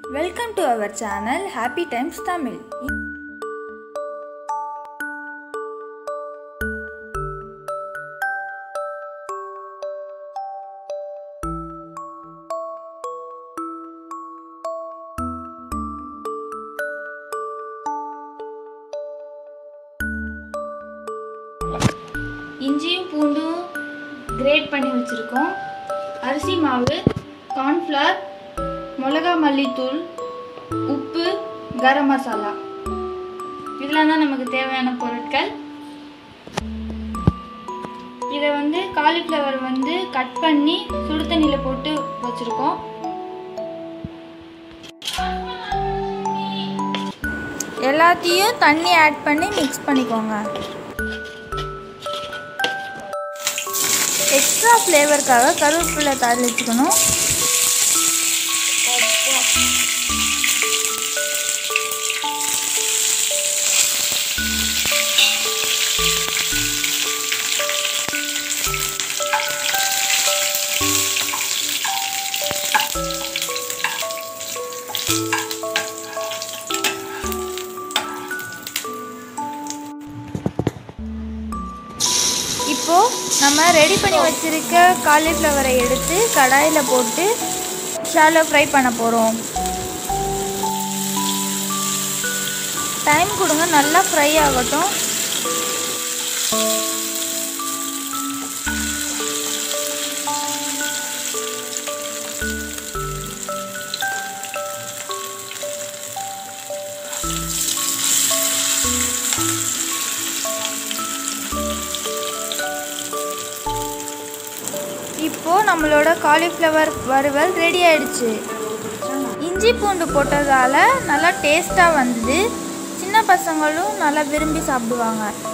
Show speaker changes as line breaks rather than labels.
welcome to our channel happy times Tamil
இஞ்சியும் பூண்டும் great பண்ணி வச்சுருக்கோம் அரிசி மாவு கார்ன்ஃப்ளவர் மிளகா மல்லித்தூள் உப்பு கரம் மசாலா இதெல்லாம் தான் நமக்கு தேவையான பொருட்கள் இதை வந்து காலிஃப்ளவர் வந்து கட் பண்ணி சுடு தண்ணியில் போட்டு வச்சுருக்கோம்
எல்லாத்தையும் தண்ணி ஆட் பண்ணி மிக்ஸ் பண்ணிக்கோங்க எக்ஸ்ட்ரா ஃப்ளேவருக்காக கருவேப்பிலை தாளிச்சுக்கணும் இப்போ நம்ம ரெடி பண்ணி வச்சிருக்க காலிஃப்ளவரை எடுத்து கடாயில் போட்டு ஷாலோ ஃப்ரை பண்ண போகிறோம் டைம் கொடுங்க நல்லா ஃப்ரை ஆகட்டும் இப்போ நம்மளோட காலிஃப்ளவர் வறுவல் ரெடி ஆயிடுச்சு இஞ்சி பூண்டு போட்டதால நல்லா டேஸ்ட்டாக வந்தது சின்ன பசங்களும் நல்லா விரும்பி சாப்பிடுவாங்க